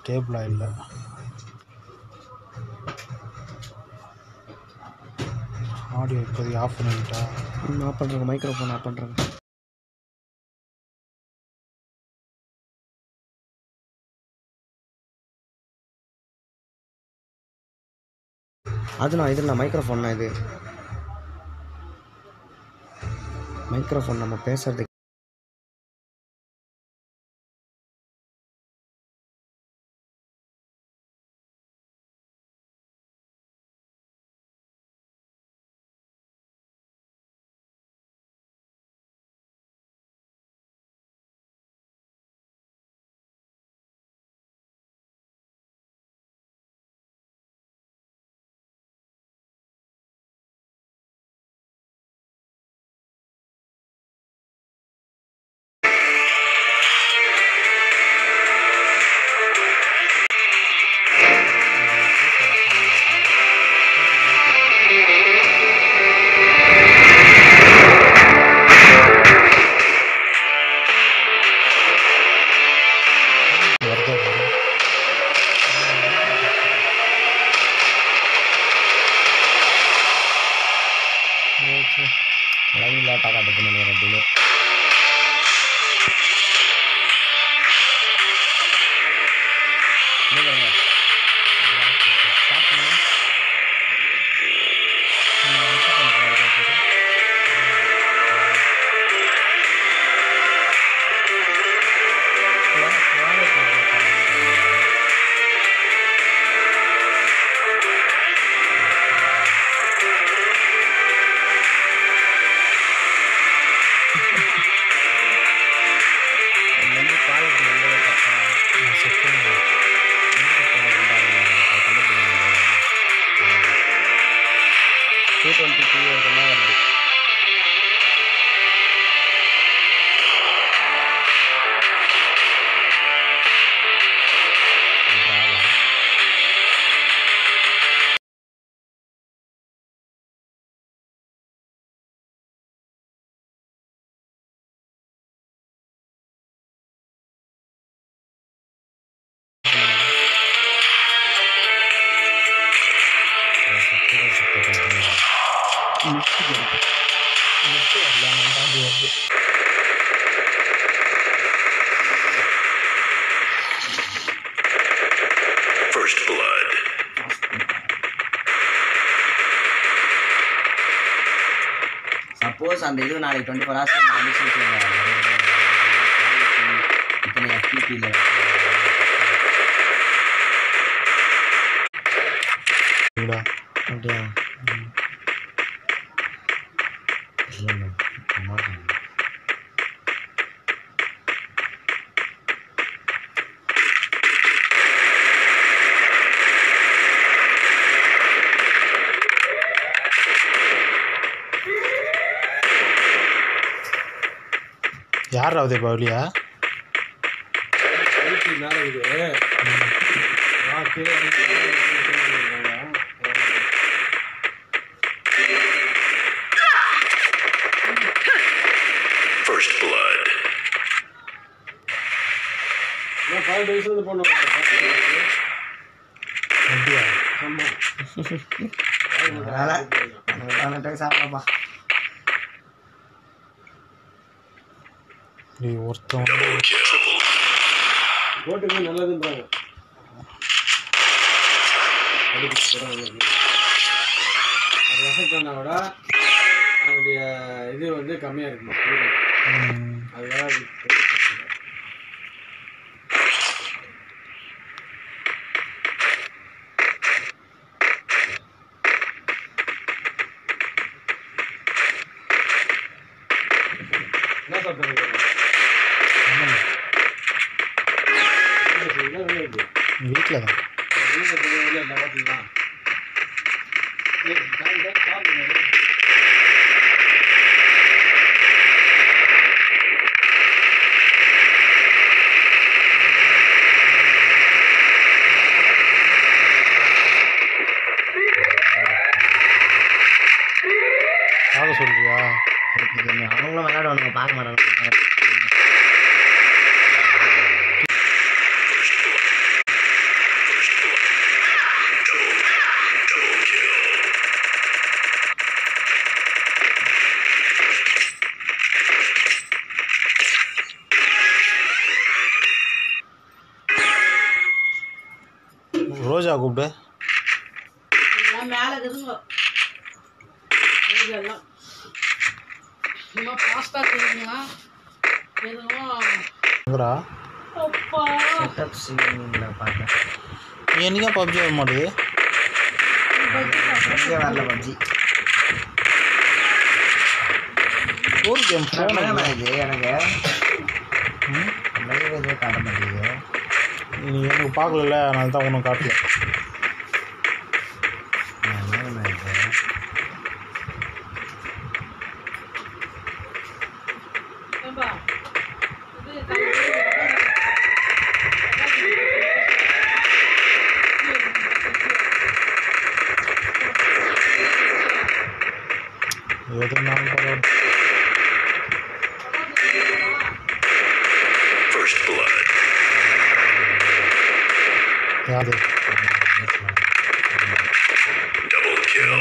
ஸ்டேபிளாக இல்லை ஆடியோ இப்போதைக்கு ஆஃப் பண்ணிக்கிட்டா ஆஃப் பண்ணுறேங்க மைக்ரோஃபோன் ஆஃப் பண்ணுறேங்க அதுண்ணா இதுண்ணா மைக்ரோஃபோன்னா இது மைக்ரோஃபோன் நம்ம பேசுறது வருதா பாரு. லைவ் லேட்டாக காட்டுது நினைக்கிறேன் டிலே நான் செக் பண்ணி டூ டுவெண்ட்டி டூ வருது First blood. சப்போஸ் அந்த இது நாளைக்கு டுவெண்ட்டி ஃபோர் ஹவர்ஸ் இத்தனை எஃபிபியில் இருக்குடா. அப்படியா இல்லைண்ணா மாட்டேன் யார் ராவதே பவுலியா First blood. அப்படியா சாப்பிடப்பா டேய் ஒருத்தன் வந்து Double kill. ஓட்டுக்கு நல்லதுன்றாங்க அதுக்கு பரவாயில்ல. அது எஃபெக்ட் பண்ணா விட அதனுடைய இது வந்து கம்மியாக இருக்குமா ம், அதுக்காக அது என்ன சாப்பிட்றது ஆமாம். என்ன இருக்கு வீட்டில் தான் வீட்டில் தெரியவில்லை இந்த பார்த்தீங்களா பார்க்க சொல்றியா அவங்களும் விளையாடுவானுங்க பார்க்க மாட்டாங்க ரோஜா கூப்பிடு எல்லாம் மேலே இருக்குதுங்க இதெல்லாம் சும்மா பாஸ்தா செய்யுங்க எதுவும் எங்கடா அப்பா செட்டப் சீனில் பார்த்தேன் நீ என்னைக்கா பப்ஜி வர மாட்டேது எங்கே வரல பப்ஜி ஒரு கேம் ஃபோன் இது எனக்கு லைவ் எதுவும் காட்ட மாட்டேங்குது நீ எனக்கு பார்க்கல அதனால தான் ஒன்றும் காட்டல என்ன இது ஏம்பா இது எதுனாலும் பரவாயில்ல First blood. யாது Double kill.